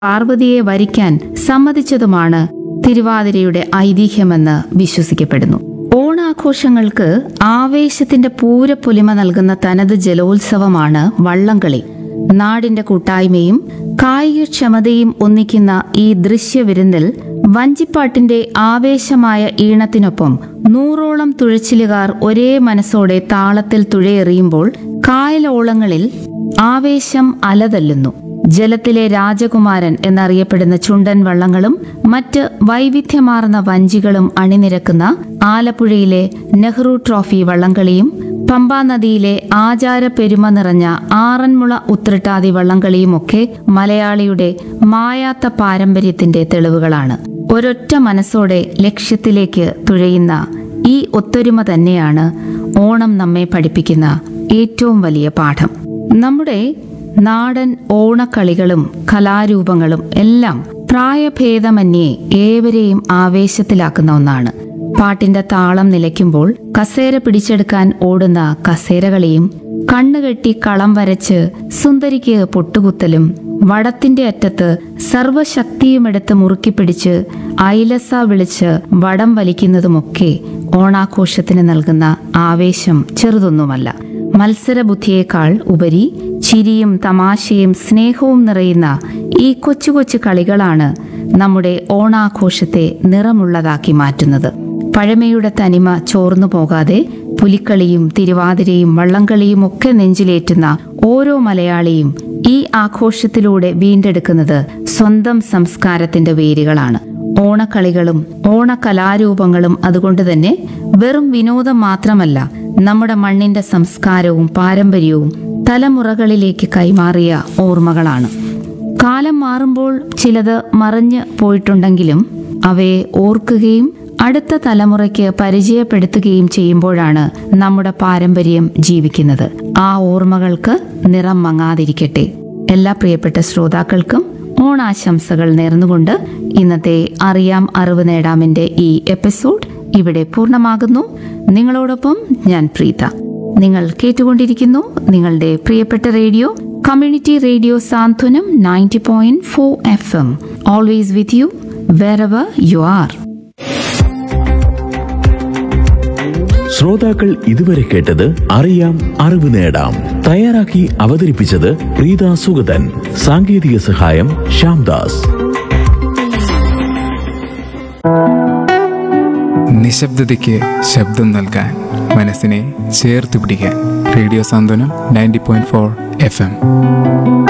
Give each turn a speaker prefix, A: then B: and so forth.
A: പാർവതിയെ വരിക്കാൻ സമ്മതിച്ചതുമാണ് തിരുവാതിരയുടെ ഐതിഹ്യമെന്ന് വിശ്വസിക്കപ്പെടുന്നു ഓണാഘോഷങ്ങൾക്ക് ആവേശത്തിന്റെ പൂരപ്പൊലിമ നൽകുന്ന തനത് ജലോത്സവമാണ് വള്ളംകളി നാടിന്റെ കൂട്ടായ്മയും കായികക്ഷമതയും ഒന്നിക്കുന്ന ഈ ദൃശ്യവിരുന്നിൽ വഞ്ചിപ്പാട്ടിന്റെ ആവേശമായ ഈണത്തിനൊപ്പം നൂറോളം തുഴച്ചിലുകാർ ഒരേ മനസ്സോടെ താളത്തിൽ തുഴയെറിയുമ്പോൾ കായലോളങ്ങളിൽ ആവേശം അലതല്ലുന്നു ജലത്തിലെ രാജകുമാരൻ എന്നറിയപ്പെടുന്ന ചുണ്ടൻ വള്ളങ്ങളും മറ്റ് വൈവിധ്യമാർന്ന വഞ്ചികളും അണിനിരക്കുന്ന ആലപ്പുഴയിലെ നെഹ്റു ട്രോഫി വള്ളംകളിയും പമ്പാ നദിയിലെ ആചാര പെരുമ നിറഞ്ഞ ആറന്മുള ഉത്രട്ടാതി വള്ളംകളിയുമൊക്കെ മലയാളിയുടെ മായാത്ത പാരമ്പര്യത്തിന്റെ തെളിവുകളാണ് ഒരൊറ്റ മനസ്സോടെ ലക്ഷ്യത്തിലേക്ക് തുഴയുന്ന ഈ ഒത്തൊരുമ തന്നെയാണ് ഓണം നമ്മെ പഠിപ്പിക്കുന്ന ഏറ്റവും വലിയ പാഠം നമ്മുടെ നാടൻ ഓണക്കളികളും കലാരൂപങ്ങളും എല്ലാം പ്രായഭേദമന്യേ ഏവരെയും ആവേശത്തിലാക്കുന്ന ഒന്നാണ് പാട്ടിന്റെ താളം നിലയ്ക്കുമ്പോൾ കസേര പിടിച്ചെടുക്കാൻ ഓടുന്ന കസേരകളിയും കണ്ണുകെട്ടി കളം വരച്ച് സുന്ദരിക്ക് പൊട്ടുകുത്തലും വടത്തിന്റെ അറ്റത്ത് സർവശക്തിയുമെടുത്ത് മുറുക്കി പിടിച്ച് ഐലസ വിളിച്ച് വടം വലിക്കുന്നതുമൊക്കെ ഓണാഘോഷത്തിന് നൽകുന്ന ആവേശം ചെറുതൊന്നുമല്ല മത്സരബുദ്ധിയേക്കാൾ ഉപരി ചിരിയും തമാശയും സ്നേഹവും നിറയുന്ന ഈ കൊച്ചു കൊച്ചു കളികളാണ് നമ്മുടെ ഓണാഘോഷത്തെ നിറമുള്ളതാക്കി മാറ്റുന്നത് പഴമയുടെ തനിമ ചോർന്നു പോകാതെ പുലിക്കളിയും തിരുവാതിരയും വള്ളംകളിയും ഒക്കെ നെഞ്ചിലേറ്റുന്ന ഓരോ മലയാളിയും ഈ ആഘോഷത്തിലൂടെ വീണ്ടെടുക്കുന്നത് സ്വന്തം സംസ്കാരത്തിന്റെ വേരുകളാണ് ഓണക്കളികളും ഓണകലാരൂപങ്ങളും അതുകൊണ്ട് തന്നെ വെറും വിനോദം മാത്രമല്ല നമ്മുടെ മണ്ണിന്റെ സംസ്കാരവും പാരമ്പര്യവും തലമുറകളിലേക്ക് കൈമാറിയ ഓർമ്മകളാണ് കാലം മാറുമ്പോൾ ചിലത് മറഞ്ഞു പോയിട്ടുണ്ടെങ്കിലും അവയെ ഓർക്കുകയും അടുത്ത തലമുറയ്ക്ക് പരിചയപ്പെടുത്തുകയും ചെയ്യുമ്പോഴാണ് നമ്മുടെ പാരമ്പര്യം ജീവിക്കുന്നത് ആ ഓർമ്മകൾക്ക് നിറം മങ്ങാതിരിക്കട്ടെ എല്ലാ പ്രിയപ്പെട്ട ശ്രോതാക്കൾക്കും ഓണാശംസകൾ നേർന്നുകൊണ്ട് ഇന്നത്തെ അറിയാം അറിവ് നേടാമിന്റെ ഈ എപ്പിസോഡ് ഇവിടെ പൂർണ്ണമാകുന്നു നിങ്ങളോടൊപ്പം ഞാൻ പ്രീത നിങ്ങൾ കേട്ടുകൊണ്ടിരിക്കുന്നു നിങ്ങളുടെ പ്രിയപ്പെട്ട radio community radio Santhwanam ninety point four F M always with you wherever you are
B: ശ്രോതാക്കൾ ഇതുവരെ കേട്ടത് അറിയാം അറിവ് നേടാം തയ്യാറാക്കി അവതരിപ്പിച്ചത് പ്രീത സുഗതൻ സാങ്കേതിക സഹായം ശ്യാംദാസ്
C: നിശബ്ദതയ്ക്ക് ശബ്ദം നൽകാൻ മനസ്സിനെ ചേർത്ത് പിടിക്കാൻ radio Santhwanam ninety point four F M